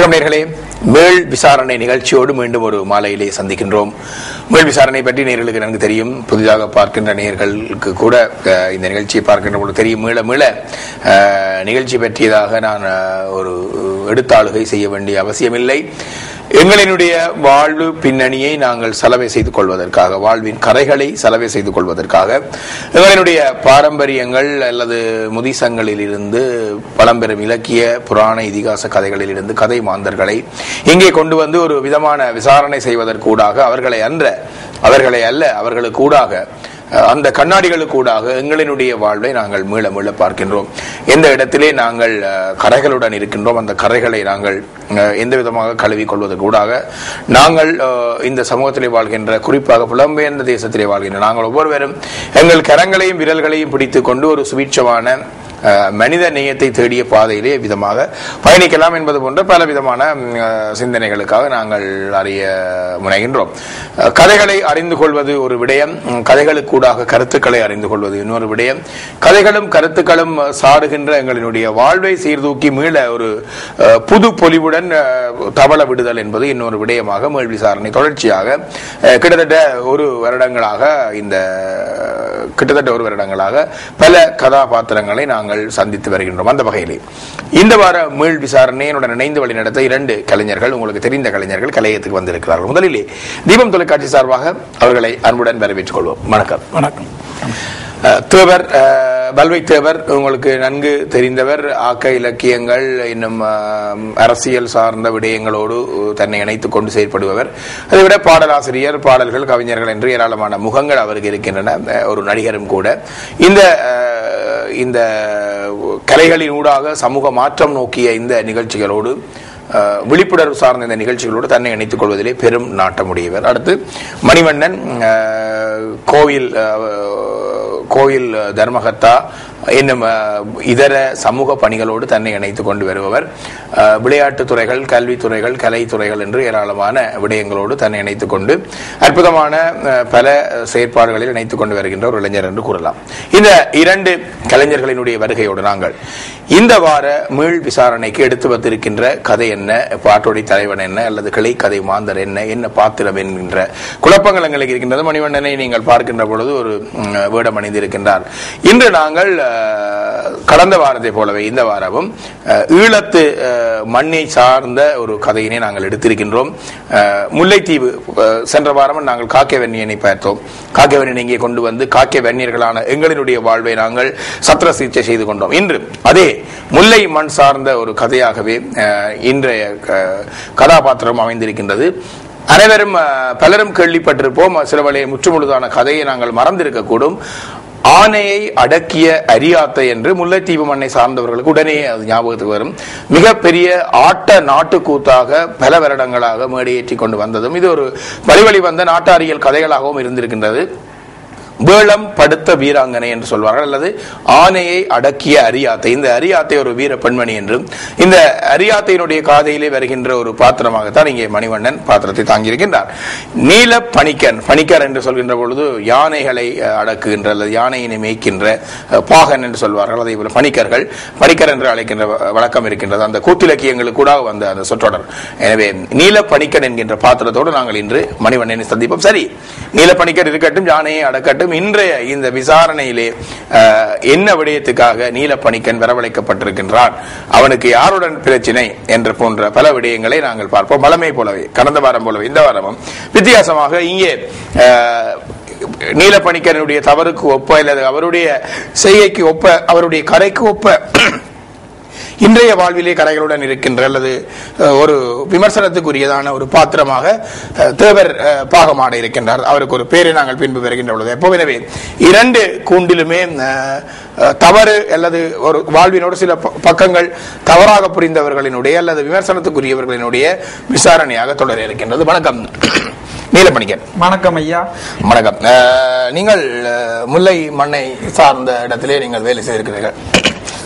வணக்கம் நேர்களே மேல் விசாரணை நிகழ்ச்சியோடு மீண்டும் ஒரு மாலையிலே சந்திக்கின்றோம் மேல் விசாரணை பற்றி நேர்களுக்கு நன்கு தெரியும் புதிதாக பார்க்கின்ற நேர்களுக்கு கூட அஹ், இந்த நிகழ்ச்சியை பார்க்கின்ற பொழுது தெரியும் மீள மீள அஹ், நிகழ்ச்சி பற்றியதாக நான் அஹ், ஒரு எடுத்தாளுகை செய்ய வேண்டிய அவசியமில்லை எங்களினுடைய வாழ்வு பின்னணியை நாங்கள் சலவை செய்து கொள்வதற்காக வாழ்வின் கரைகளை சலவை செய்து கொள்வதற்காக எங்களினுடைய பாரம்பரியங்கள் அல்லது முதிசங்களில் இருந்து பழம்பெரும் இலக்கிய புராண இதிகாச கதைகளில் இருந்து கதை மாந்தர்களை இங்கே கொண்டு வந்து ஒரு விதமான விசாரணை செய்வதற்கூடாக அவர்களை அன்ற அவர்களை அல்ல அவர்களுக்கு ஊடாக அஹ், அந்த கண்ணாடிகளுக்கூடாக எங்களினுடைய வாழ்வை நாங்கள் மீள மீள பார்க்கின்றோம் எந்த இடத்திலே நாங்கள் அஹ், கரைகளுடன் இருக்கின்றோம் அந்த கரைகளை நாங்கள் அஹ், எந்த விதமாக கழுவிக் கொள்வதற்கூடாக நாங்கள் அஹ், இந்த சமூகத்திலே வாழ்கின்ற குறிப்பாக புலம்பெயர்ந்த தேசத்திலே வாழ்கின்ற நாங்கள் ஒவ்வொருவரும் எங்கள் கரங்களையும் விரல்களையும் பிடித்துக் கொண்டு ஒரு சுபீட்சமான அஹ், மனித நேயத்தை தேடிய பாதையிலே விதமாக பயணிக்கலாம் என்பது போன்ற பல விதமான ம், அஹ், சிந்தனைகளுக்காக நாங்கள் அறிய முனைகின்றோம் அஹ், கதைகளை அறிந்து கொள்வது ஒரு விடயம் ம், கதைகளுக்கூடாக கருத்துக்களை அறிந்து கொள்வது இன்னொரு விடயம் கதைகளும் கருத்துக்களும் அஹ், சாடுகின்ற எங்களினுடைய வாழ்வை சீர்தூக்கி மீள ஒரு அஹ், புது பொலிவுடன் அஹ், தவள விடுதல் என்பது இன்னொரு விடயமாக மேல் விசாரணை தொடர்ச்சியாக அஹ், கிட்டத்தட்ட ஒரு வருடங்களாக இந்த கிட்டத்தட்ட ஒரு வருடங்களாக பல கதாபாத்திரங்களை நாங்கள் சந்தித்து வருகின்றோம் அந்த வகையிலே இந்த வார மீள் விசாரணையுடன் இணைந்து வழிநடத்த இரண்டு கலைஞர்கள் உங்களுக்கு தெரிந்த கலைஞர்கள் கலையத்துக்கு வந்திருக்கிறார்கள் முதலிலே தீபம் தொலைக்காட்சி சார்பாக அவர்களை அன்புடன் வரவேற்றுக் கொள்வோம் வணக்கம் வணக்கம் அஹ், தேவர் அஹ், பல்வை தேவர் உங்களுக்கு நன்கு தெரிந்தவர் ஆக்க இலக்கியங்கள் இன்னும் அஹ், அரசியல் சார்ந்த விடயங்களோடு தன்னை இணைத்துக் கொண்டு செயற்படுபவர் அதைவிட பாடலாசிரியர் பாடல்கள் கவிஞர்கள் என்று ஏராளமான முகங்கள் அவருக்கு இருக்கின்றன அஹ், ஒரு நடிகரும் கூட இந்த அஹ், இந்த கலைகளின் ஊடாக சமூக மாற்றம் நோக்கிய இந்த நிகழ்ச்சிகளோடு அஹ், விழிப்புணர்வு சார்ந்த இந்த நிகழ்ச்சிகளோடு தன்னை இணைத்துக் கொள்வதிலே பெரும் நாட்டமுடையவர் அடுத்து மணிவண்ணன் அஹ், கோவில் அஹ், கோயில் தர்மகர்த்தா இன்னும் அஹ், இதர சமூக பணிகளோடு தன்னை இணைத்துக் கொண்டு வருபவர் அஹ், விளையாட்டுத் துறைகள் கல்வித்துறைகள் கலைத்துறைகள் என்று ஏராளமான விடயங்களோடு தன்னை இணைத்துக் கொண்டு அற்புதமான அஹ், பல செயற்பாடுகளில் இணைத்துக் கொண்டு வருகின்ற ஒரு இளைஞர் என்று கூறலாம் இந்த இரண்டு கலைஞர்களினுடைய வருகையோடு நாங்கள் இந்த வார மீள் விசாரணைக்கு எடுத்து வந்திருக்கின்ற கதை என்ன பாட்டோடி தலைவன் என்ன அல்லது கிளை கதை மாந்தர் என்ன என்ன பாத்திரம் என்கின்ற குழப்பங்கள் எங்களுக்கு இருக்கின்றது மணிவண்ணனை நீங்கள் பார்க்கின்ற பொழுது ஒரு ம், வேடம் அணிந்திருக்கின்றார் இன்று நாங்கள் அஹ், கடந்த வாரத்தை போலவே இந்த வாரமும் அஹ், ஈழத்து அஹ், மண்ணை சார்ந்த ஒரு கதையினை நாங்கள் எடுத்திருக்கின்றோம் அஹ், முல்லைத்தீவு அஹ், சென்ற வாரம் நாங்கள் காக்கை வெண்ணியனை பார்த்தோம் காக்கை வெண்ணியனை இங்கே கொண்டு வந்து காக்கை வெண்ணியர்களான எங்களினுடைய வாழ்வை நாங்கள் சத்திர சிகிச்சை செய்து கொண்டோம் இன்று அதே முல்லை மண் சார்ந்த ஒரு கதையாகவே அஹ், இன்றைய க- கதாபாத்திரம் அமைந்திருக்கின்றது அனைவரும் அஹ், பலரும் கேள்விப்பட்டிருப்போம் சில வழியை முற்றுமுழுதான கதையை நாங்கள் மறந்திருக்கக்கூடும் ஆனையை அடக்கிய அரியாத்தை என்று முல்லைத்தீவு மண்ணை சார்ந்தவர்களுக்கு உடனே அது ஞாபகத்துக்கு வரும் மிகப்பெரிய ஆட்ட நாட்டுக்கூத்தாக பல வருடங்களாக மேடையேற்றி கொண்டு வந்ததும் இது ஒரு வழிவழி வந்த நாட்டாரியல் கதைகளாகவும் இருந்திருக்கின்றது வேளம் படுத்த வீராங்கனை என்று சொல்வார்கள் அல்லது ஆனையை அடக்கிய அரியாத்தை இந்த அரியாத்தை ஒரு வீர பெண்மணி என்றும் இந்த அரியாத்தையினுடைய காதையிலே வருகின்ற ஒரு பாத்திரமாகத்தான் இங்கே மணிவண்ணன் பாத்திரத்தை தாங்கியிருக்கின்றார் நீல பணிக்கன் பணிக்கர் என்று சொல்கின்ற பொழுது யானைகளை அஹ், அடக்குகின்ற அல்லது யானையினை மேய்க்கின்ற அஹ், பாகன் என்று சொல்வார்கள் அதே போல பணிக்கர்கள் பணிக்கர் என்று அழைக்கின்ற வ- வழக்கம் இருக்கின்றது அந்த கூத்திலக்கியங்களுக்கு கூட வந்த அந்த சொற்றொடர் எனவே நீல பணிக்கன் என்கின்ற பாத்திரத்தோடு நாங்கள் இன்று மணிவண்ணனை சந்திப்போம் சரி நீல பணிக்கர் இருக்கட்டும் யானையை அடக்கட்டும் இன்றைய இந்த விசாரணையிலே அஹ், என்ன விடயத்துக்காக நீல பணிக்கன் வரவழைக்கப்பட்டிருக்கின்றான் அவனுக்கு யாருடன் பிரச்சினை என்ற போன்ற பல விடயங்களை நாங்கள் பார்ப்போம் பலமை போலவே கடந்த வாரம் போலவே இந்த வாரமும் வித்தியாசமாக இங்கே அஹ், நீலப்பணிக்கனுடைய தவறுக்கு ஒப்ப அல்லது அவருடைய செய்கைக்கு ஒப்ப அவருடைய கரைக்கு ஒப்ப இன்றைய வாழ்விலே கரைகளுடன் இருக்கின்ற அல்லது அஹ், ஒரு விமர்சனத்துக்குரியதான ஒரு பாத்திரமாக அஹ், தேவர் அஹ், பாகமாட இருக்கின்றார் அவருக்கு ஒரு பேரை நாங்கள் பின்பு பெறுகின்ற பொழுது எப்போ எனவே இரண்டு கூண்டிலுமே அஹ், அஹ், தவறு அல்லது ஒரு வாழ்வினோடு சில ப- பக்கங்கள் தவறாக புரிந்தவர்களினுடைய அல்லது விமர்சனத்துக்குரியவர்களினுடைய விசாரணையாக தொடர இருக்கின்றது வணக்கம் நீலப்பணிக்கன் வணக்கம் ஐயா வணக்கம் அஹ், நீங்கள் அஹ், முல்லை மண்ணை சார்ந்த இடத்திலே நீங்கள் வேலை செய்திருக்கிறீர்கள்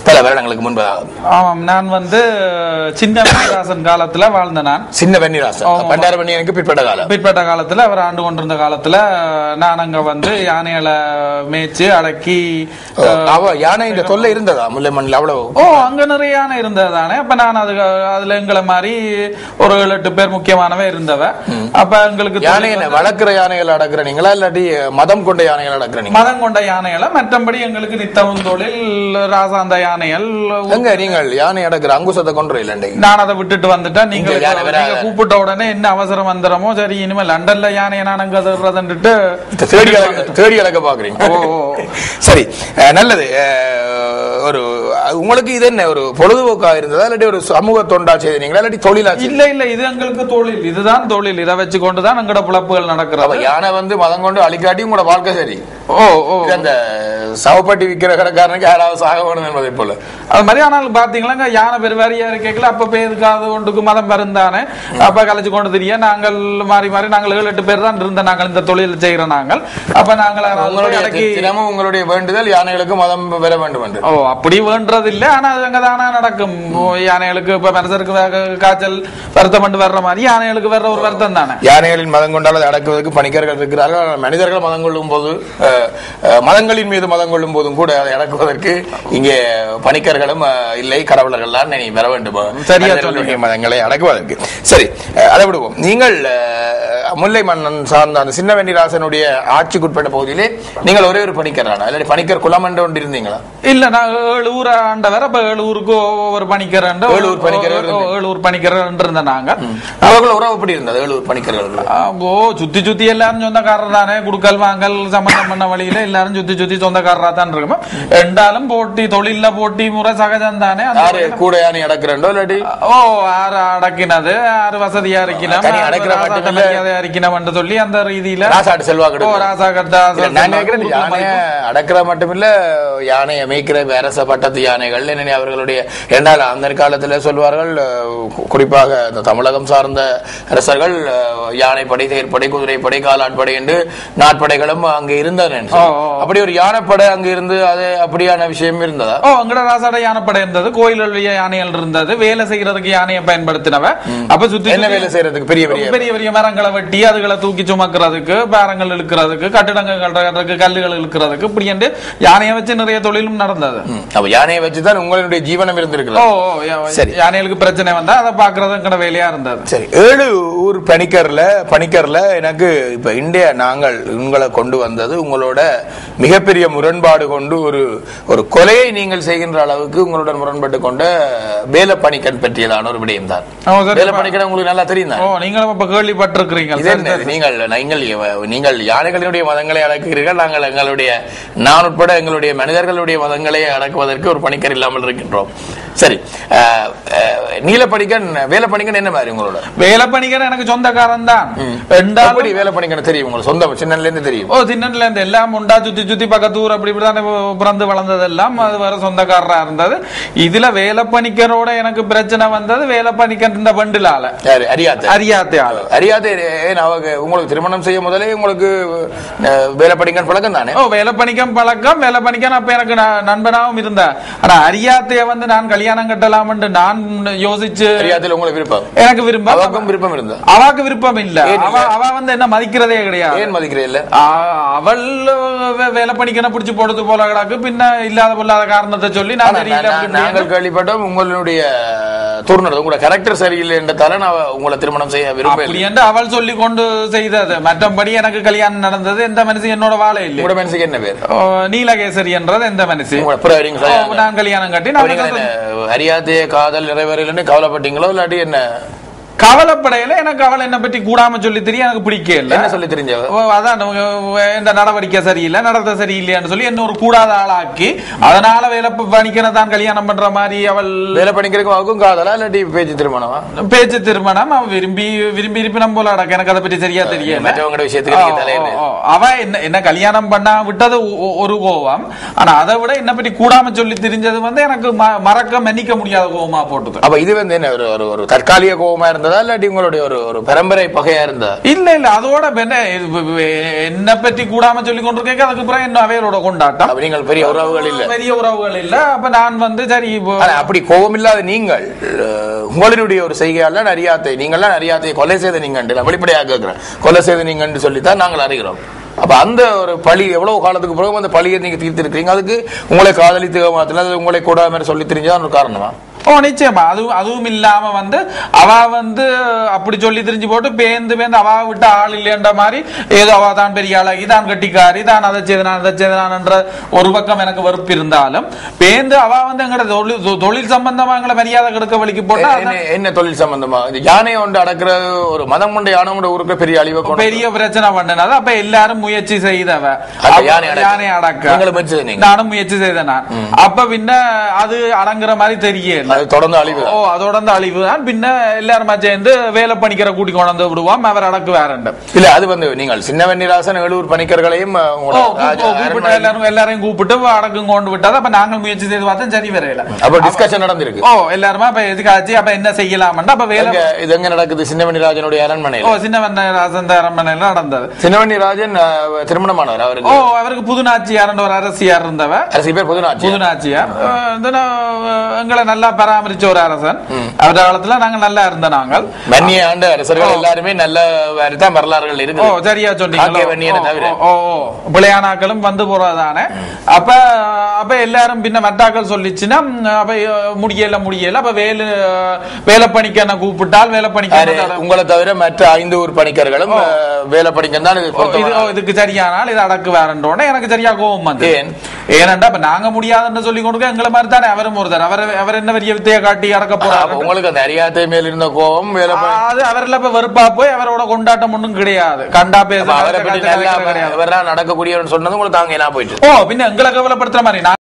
பல வருடங்களுக்கு முன்பதாக ஆமாம் நான் வந்து சின்ன வீரராசன் காலத்துல வாழ்ந்த நான் சின்ன வெண்ணிராசன் ஆமா. பண்டார வெண்ணியனுக்கு பிற்பட்ட காலம் பிற்பட்ட காலத்துல அவர் ஆண்டு கொண்டிருந்த காலத்துல நான் அங்க வந்து யானைகளை மேய்ச்சு அடக்கி ஓ, அவ யானை இந்த தொல்லை இருந்ததா முல்லை மண்ணில் அவ்வளவு ஓ அங்க நிறைய யானை இருந்தது தானே அப்ப நான் அது அதுல எங்களை மாதிரி ஒரு ஏழு எட்டு பேர் முக்கியமானவே இருந்தவ அப்ப எங்களுக்கு யானை என்ன வளர்க்குற யானைகள் அடக்குற நீங்களா இல்லாட்டி மதம் கொண்ட யானைகள் அடக்குற நீங்க மதம் கொண்ட யானைகளை மற்றபடி எங்களுக்கு நித்தவும் தொழில் ராசாந்த யானைகள் எங்க நீங்கள் யானை அடக்குற அங்குசத்தை கொண்டு இல்லண்டை நான் அதை விட்டுட்டு வந்துட்டேன் நீங்க இங்க யானை வராத. நீங்க கூப்பிட்ட உடனே என்ன அவசரம் வந்துடுமோ சரி இனிமே லண்டன்ல யானையை நான் அங்க தர்றதுன்னுட்டு தேடி அழக தேடி அழக பாக்குறீங்க ஓ, ஓ. சரி அஹ், நல்லது அஹ், ஒரு அஹ், உங்களுக்கு இது என்ன ஒரு பொழுதுபோக்கா இருந்ததா இல்லாட்டி ஒரு சமூக தொண்டா செய்தீங்களா இல்லாட்டி தொழிலா செய்தீங்களா? இல்ல இல்ல இது எங்களுக்கு தொழில் இதுதான் தொழில் இதை வச்சு கொண்டுதான் எங்கட பிழப்புகள் அப்ப நடக்கிறது யானை வந்து மதம் கொண்டு அழிக்காட்டி உங்களோட வாழ்க்கை சரி ஓ ஓ அந்த சவப்பட்டி விக்கிற கடைக்காரனுக்கு யாராவது சாக வேணும் என்பதை போல அது மாதிரி ஆனால் பாத்தீங்களா யானை பெருவாரியா இருக்கல அப்ப பேருக்காது ஒன்றுக்கு மதம் வருந்தானே அப்ப கலைச்சு கொண்டு தெரிய நாங்கள் மாறி மாறி நாங்கள் ஏழு எட்டு பேர் தான் இருந்த நாங்கள் இந்த தொழில் செய்யற நாங்கள் அப்ப நாங்கள் யாராவது போய் உங்களுடைய அடக்கி தினமும் உங்களுடைய வேண்டுதல் யானைகளுக்கு மதம் பெற வேண்டும் என்று ஓ அப்படி வேண்டது இல்ல ஆனா அது அங்க தானா நடக்கும் ஓ, யானைகளுக்கு இப்ப மனுஷருக்கு வே- காய்ச்சல் வருத்தம் பண்ணி வர்ற மாதிரி யானைகளுக்கு வர்ற ஒரு வருத்தம் தானே யானைகளின் மதம் கொண்டால் அதை அடக்குவதற்கு பணிக்கர்கள் இருக்கிறார்கள் ஆனால் மனிதர்கள் மதம் கொள்ளும் போது அஹ், அஹ், மதங்களின் மீது மதம் கொள்ளும் போதும் கூட அதை அடக்குவதற்கு இங்கே பணிக்கர்களும் அஹ், இல்லை கடவுளர்கள் தான் நீ வர வேண்டும் சரியா மனிதர்களுடைய மதங்களை அடக்குவதற்கு சரி அஹ், அதை விடுவோம் நீங்கள் அஹ், முல்லை மன்னன் சார்ந்த அந்த சின்ன வெண்ணிராசனுடைய ஆட்சிக்குட்பட்ட பகுதியிலே நீங்கள் ஒரே ஒரு பணிக்கரானா இல்லாட்டி பணிக்கர் குலம் என்று ஒன்று இருந்தீங்களா இல்ல நான் ஏழு ஊர் ஆண்டவர் அப்ப ஏழு ஊருக்கு ஒவ்வொரு பணிக்கிறேன் ஏழு ஊர் பணிக்கர் இருந்தீங்க. ஏழு ஊர் பணிக்கிறேன் இருந்த நாங்க அவர்கள் உறவு எப்படி இருந்தது ஏழூர் பணிக்கர்கள் ஆ, ஓ சுத்தி சுத்தி எல்லாரும் சொந்தக்காரர் தானே குடுக்கல் வாங்கல் சம்பந்தம் பண்ண வழியில எல்லாரும் சுத்தி சுத்தி சொந்தக்காரரா தான் இருக்கும் ரெண்டாலும் போட்டி தொழில்ல போட்டி முறை சகஜம் தானே அந்த யாரு கூட யானை அடக்குறண்டோ இல்லாட்டி ஓ ஆறு அடக்கினது ஆறு வசதியா இருக்கணும் தனி அடக்கிற மட்டுமில்ல. இருக்கணும் சொல்லி அந்த ரீதியில ராசாட்டு செல்வாக்கு ஓ ராசா கட்டா இல்ல, நான் நினைக்கிறேன் யானைய அடக்கிற மட்டுமில்ல யானையை மேய்க்கிற அரச பட்டத்து யானைகள் என்ன அவர்களுடைய இரண்டாவது அந்த காலத்துல சொல்வார்கள் அஹ், கு- குறிப்பாக இந்த தமிழகம் சார்ந்த அரசர்கள் அஹ், யானைப்படை தேர்ப்படை குதிரைப்படை காலாட்படை என்று நாட்படைகளும் அங்க இருந்தன ஓ, ஓ. அப்படி ஒரு யானைப்படை அங்க இருந்து அது அப்படியான விஷயம் இருந்ததா ஓ அங்கட ராசாட யானைப்படை இருந்தது கோயில்கள் யானைகள் இருந்தது வேலை செய்யறதுக்கு யானையை பயன்படுத்தினவ அப்ப சுத்தி என்ன சுத்தி- வேலை செய்யறதுக்கு பெரிய பெரிய பெரிய பெரிய மரங்களை வெட்டி அதுகளை தூக்கி சுமக்கிறதுக்கு பாரங்கள் இழுக்கிறதுக்கு கட்டிடங்கள் கட்டுறதுக்கு கல்லுகள் இழுக்கிறதுக்கு இப்படி என்று யானையை வச்சு நிறைய தொழிலும் நடந்தது ம், அப்ப யானையை வச்சுதான் உங்களுடைய ஜீவனம் ஓ இருந்திருக்கலாம் ஓ, யா- சரி. யானைகளுக்கு பிரச்சனை வந்தா அதை பாக்குறது எங்கட வேலையா இருந்தது சரி ஏழு ஊர் பணிக்கர்ல பணிக்கர்ல எனக்கு இப்ப இந்தியா நாங்கள் உங்களை கொண்டு வந்தது உங்களோட மிகப்பெரிய முரண்பாடு கொண்டு ஒரு ஒரு கொலையை நீங்கள் செய்கின்ற அளவுக்கு உங்களுடன் முரண்பட்டு கொண்ட வேல பணிக்கன் பற்றியதான ஒரு விடயம் தான் ஓ, சரி. வேல பணிக்கன் உங்களுக்கு நல்லா தெரியும் ஓ நீங்களும் இப்ப கேள்விப்பட்டிருக்கிறீங்க இது என்ன இது? நீங்கள் நீங்கள் எவ- நீங்கள் யானைகளினுடைய மதங்களை அடக்குகிறீர்கள் நாங்கள் எங்களுடைய நான் உட்பட எங்களுடைய மனிதர்களுடைய மதங்களை அடக்குவதற்கு ஒரு பணிக்கர் இல்லாமல் இருக்கின்றோம் சரி அஹ், அஹ், நீல பணிக்கன் வேலை பணிக்கன் என்ன மாதிரி உங்களோட வேலை பண்ணிக்கிற எனக்கு சொந்தக்காரன் தான் எப்படி ரெண்டாலும் வேலை பணிக்கன தெரியும் உங்களுக்கு சொந்தம் சின்னல இருந்து தெரியும் ஓ சின்னல இருந்து எல்லாம் உண்டா சுத்தி சுத்தி பக்கத்தூர் அப்படி இப்படிதான் பிறந்து வளர்ந்ததெல்லாம் அது வேற சொந்தக்காரரா இருந்தது இதுல வேலை பணிக்கரோட எனக்கு பிரச்சனை வந்தது வேலை பணிக்கர் இந்த பண்டிலால யாரு அறியாத அறியாத்த ஆளு அறியாத ஏன் அவங்க உங்களுக்கு திருமணம் செய்ய முதலே உங்களுக்கு அஹ், வேலை பணிக்கன் பழக்கம் தானே ஓ வேலை பணிக்கம் பழக்கம் வேலை பணிக்கம் அப்ப எனக்கு ந- நண்பனாவும் இருந்தேன் ஆனா அறியாத்தைய வந்து நான் கல்யாணம் கட்டலாம்னு நான் யோசிச்சு அறியாதையில் உங்களுக்கு விருப்பம் எனக்கு விருப்பம் அவருக்கும் விருப்பம் இருந்தா அவாக்கு விருப்பம் இல்ல ஏன் அவ அவ வந்து என்ன மதிக்கிறதே கிடையாது ஏன் மதிக்கிறே இல்ல ஆ, அவள் வே- வேலை பண்ணிக்கணும் பிடிச்சு போடுறது போல கிடக்கு பின்ன இல்லாத பொல்லாத காரணத்தை சொல்லி நான் ஆனா, தெரியல நான்- அப்படி நாங்கள் கேள்விப்பட்டோம் உங்களுடைய துர்நடை உங்களோட கேரக்டர் சரியில்லை என்றதால நான் உங்களை திருமணம் செய்ய விரும்பல அப்படி என்று அவள் சொல்லி கொண்டு செய்தது மற்றபடி எனக்கு கல்யாணம் நடந்தது எந்த மனுஷன் என்னோட வாழை இல்லை உங்களோட மனசுக்கு என்ன பேர் ஓ, நீலகேசரி என்றது எந்த மனுஷன் உங்களோட அப்புறம் வரீங்க ஓ, சரியா? நான் கல்யாணம் கட்டி அப்ப நான் நீங்க என்ன அறியாதே காதல் நிறைவேறலன்னு கவலைப்பட்டீங்களோ இல்லாட்டி என்ன கவலைப்படையில எனக்கு அவள் என்ன பற்றி கூடாம சொல்லி தெரிய எனக்கு பிடிக்கல என்ன சொல்லி தெரிஞ்சவ ஓ, அதான் உங்க- இந்த நடவடிக்கை சரியில்லை நடத்த சரியில்லைன்னு சொல்லி என்ன ஒரு கூடாத ஆளாக்கி அதனால வேலை பணிக்கிறதான் தான் கல்யாணம் பண்ற மாதிரி அவள் வேலை பண்ணிக்கிறதுக்கு அவருக்கும் காதலா இல்லாட்டி பேச்சு திருமணமா பேச்சு திருமணம் அவன் விரும்பி விரும்பி இருப்பினம் போல அடக்க எனக்கு அதை பற்றி சரியா தெரியல மற்றவங்களோட விஷயத்துக்கு நீங்க ஓ, தலையிடு ஓ, ஓ. அவ என்ன என்ன கல்யாணம் பண்ணா விட்டது ஒ- ஒ- ஒரு கோவம் ஆனா அதை விட என்ன பற்றி கூடாம சொல்லி தெரிஞ்சது வந்து எனக்கு ம- மறக்க மன்னிக்க முடியாத கோவமா போட்டுது அப்ப இது வந்து என்ன ஒரு ஒரு ஒரு தற்காலிக கோபமா இருந்ததா இருந்ததா இல்லாட்டி உங்களுடைய ஒரு ஒரு பரம்பரை பகையா இருந்ததா இல்ல இல்ல அதோட என்ன இது வ- வ- என்ன பற்றி கூடாம சொல்லி கொண்டிருக்கேன் அதுக்கு அப்புறம் என்ன அவையரோட கொண்டாட்டம் அப்ப நீங்கள் பெரிய உறவுகள் இல்ல பெரிய உறவுகள் இல்ல அப்ப நான் வந்து சரி இப்போ ஆனா அப்படி கோபம் இல்லாத நீங்கள் அஹ், உங்களுடைய ஒரு செய்கையால நரியாத்தை நீங்கள்லாம் நரியாத்தை கொலை செய்த நீங்கள் வெளிப்படையாக கேட்கிறேன் கொலை செய்த நீங்கள் சொல்லித்தான் நாங்கள் அறிகிறோம் அப்ப அந்த ஒரு பழி எவ்வளவு காலத்துக்கு பிறகு அந்த பழியை நீங்க தீர்த்திருக்கீங்க அதுக்கு உங்களை காதலித்து ஏமாத்தல அது உங்களை கூட மாதிரி சொல்லி தெரிஞ்சதான் ஒரு காரணமா ஓ நிச்சயமா அதுவும் அதுவும் இல்லாம வந்து அவ வந்து அப்படி சொல்லி தெரிஞ்சு போட்டு பேந்து பேந்து அவ விட்ட ஆள் இல்லைன்ற மாதிரி ஏதோ அவ தான் பெரிய அழகி தான் கட்டிக்காரி தான் அதை செய்தான் அதை செய்தான்ன்ற ஒரு பக்கம் எனக்கு வெறுப்பு இருந்தாலும் பேந்து அவ வந்து எங்கட தொழில் தொ- தொழில் சம்பந்தமா எங்களை மரியாதை கெடுக்க வழிக்கு போட்டா என்ன என்ன தொழில் சம்பந்தமா இந்த யானை ஒன்று அடக்குறது ஒரு மதம் கொண்ட யானை கொண்ட ஊருக்கு பெரிய அழிவை கொண்டு பெரிய பிரச்சனை பண்ணனது அப்ப எல்லாரும் முயற்சி செய்தவ அந்த அப்ப யானை அடக்க. யானை அடக்க நீங்களும் முயற்சி செய்தீங்க. நானும் முயற்சி செய்தேன் நான் அப்ப பின்ன அது அடங்குற மாதிரி தெரியல அது தொடர்ந்து அழிவு ஓ அதோட அந்த அழிவு தான் பின்ன எல்லாருமா சேர்ந்து வேலை பணிக்கிற கூட்டி கொண்டு வந்து விடுவோம் அவர் அடக்கு வேறண்டு இல்ல அது வந்து நீங்கள் சின்னவன்னிராசன் எழுவூர் பணிக்கர்களையும் அஹ், ஓ உங்களோட கூ- ராஜா ஓ, கூப்பிட்டு அரண்மனை- எல்லாரும் எல்லாரையும் கூப்பிட்டு அடக்கும் கொண்டு விட்டது அப்ப நாங்கள் முயற்சி செய்து பார்த்தா சரி வரையில அப்ப டிஸ்கஷன் நடந்திருக்கு ஓ எல்லாருமா அப்ப எதுக்காச்சு அப்ப என்ன செய்யலாம்டா அப்ப வேலை எங்க- இது எங்க நடக்குது சின்னவன்னிராஜனுடைய அரண்மனையில் ஓ சின்ன வந்த அரண்மனையில நடந்தது சின்னவன்னிராஜன் அஹ், திருமணமானவர் ஓ அவருக்கு அவருக்கு புதுநாச்சியார்ன்ற ஒரு அரசியார் இருந்தவ அரசு பேர் புதுநாச்சி புதுநாச்சியார் அஹ் வந்து நான் எங்களை நல்லா பராமரிச்ச ஒரு அரசன் அவர காலத்துல நாங்க நல்லா இருந்த நாங்கள் மன்னிய ஆண்டு அரசர்கள் எல்லாருமே நல்ல தான் வரலாறுகள் ஓ இருக்கு சரியா சொன்னீங்க ஆக்கிய வன்னியனை தவிர. ஓ ஓ, ஓ பிள்ளையானாக்களும் வந்து போறதானே அப்ப அப்ப எல்லாரும் பின்ன மட்டாக்கள் சொல்லிச்சுன்னா ம், அப்ப அஹ், முடியல முடியல அப்ப வேலு வேலை பணிக்க என்ன கூப்பிட்டால் வேலை யாரு? பணிக்க உங்களை தவிர மற்ற ஐந்து ஊர் பணிக்கர்களும் அஹ், வேலை பணிக்கம் தான் இது இது பொருத்தமான- ஓ, இதுக்கு சரியானால் இது அடக்கு வேறன்றோட எனக்கு சரியா கோபம் வந்து ஏன்? ஏனண்டா இப்ப நாங்க முடியாதுன்னு சொல்லி கொடுக்க எங்களை மாதிரி தானே அவரும் ஒருத்தர் அவர் அவர் என்ன பெரிய வித்தைய காட்டி அடக்க அப்ப போறாரு உங்களுக்கு அந்த அறியாத்தை மேல் இருந்த கோபம் வேலை பணி- அது அவர்ல இப்ப வெறுப்பா போய் அவரோட கொண்டாட்டம் ஒன்றும் கிடையாது கண்டா பேச அப்ப அவரை பற்றி நல்லா கிடையாது இவரெல்லாம் நடக்கக்கூடியவன் சொன்னது உங்களுக்கு தாங்க என்ன போயிட்டு ஓ பின்ன எங்களை கவலைப்படுத்துற மாதிரி நான்